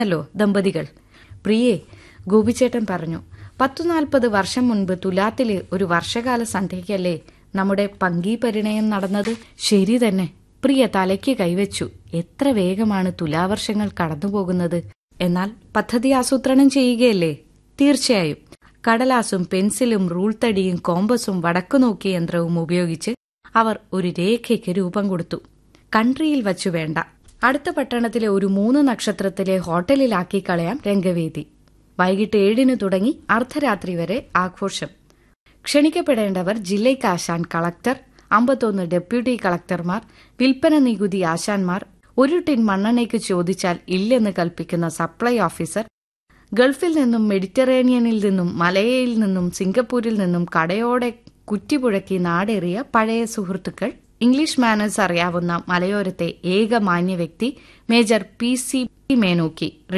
ല്ലോ ദമ്പതികൾ പ്രിയേ ഗോപിച്ചേട്ടൻ പറഞ്ഞു പത്തു നാൽപ്പത് വർഷം മുൻപ് തുലാത്തിലെ ഒരു വർഷകാല സന്ധ്യയ്ക്കല്ലേ നമ്മുടെ പങ്കി പരിണയം നടന്നത് ശരി തന്നെ പ്രിയ തലയ്ക്ക് കൈവച്ചു എത്ര വേഗമാണ് തുലാവർഷങ്ങൾ കടന്നുപോകുന്നത് എന്നാൽ പദ്ധതി ആസൂത്രണം ചെയ്യുകയല്ലേ തീർച്ചയായും കടലാസും പെൻസിലും റൂൾ തടിയും കോമ്പസും വടക്കുനോക്കി യന്ത്രവും ഉപയോഗിച്ച് അവർ ഒരു രേഖയ്ക്ക് രൂപം കൊടുത്തു കൺട്രിയിൽ വച്ചു വേണ്ട അടുത്ത പട്ടണത്തിലെ ഒരു മൂന്ന് നക്ഷത്രത്തിലെ ഹോട്ടലിലാക്കി കളയാം രംഗവേദി വൈകിട്ട് ഏഴിന് തുടങ്ങി അർദ്ധരാത്രി വരെ ആഘോഷം ക്ഷണിക്കപ്പെടേണ്ടവർ ജില്ലയ്ക്ക് ആശാൻ കളക്ടർ അമ്പത്തൊന്ന് ഡെപ്യൂട്ടി കളക്ടർമാർ വിൽപ്പന നികുതി ആശാന്മാർ ഒരു ടിൻ മണ്ണെണ്ണയ്ക്ക് ചോദിച്ചാൽ ഇല്ലെന്ന് കൽപ്പിക്കുന്ന സപ്ലൈ ഓഫീസർ ഗൾഫിൽ നിന്നും മെഡിറ്ററേനിയനിൽ നിന്നും മലയയിൽ നിന്നും സിംഗപ്പൂരിൽ നിന്നും കടയോടെ കുറ്റിപുഴക്കി നാടേറിയ പഴയ സുഹൃത്തുക്കൾ ഇംഗ്ലീഷ് മാനേഴ്സ് അറിയാവുന്ന മലയോരത്തെ ഏക മാന്യ വ്യക്തി മേജർ പി സി മേനോക്കി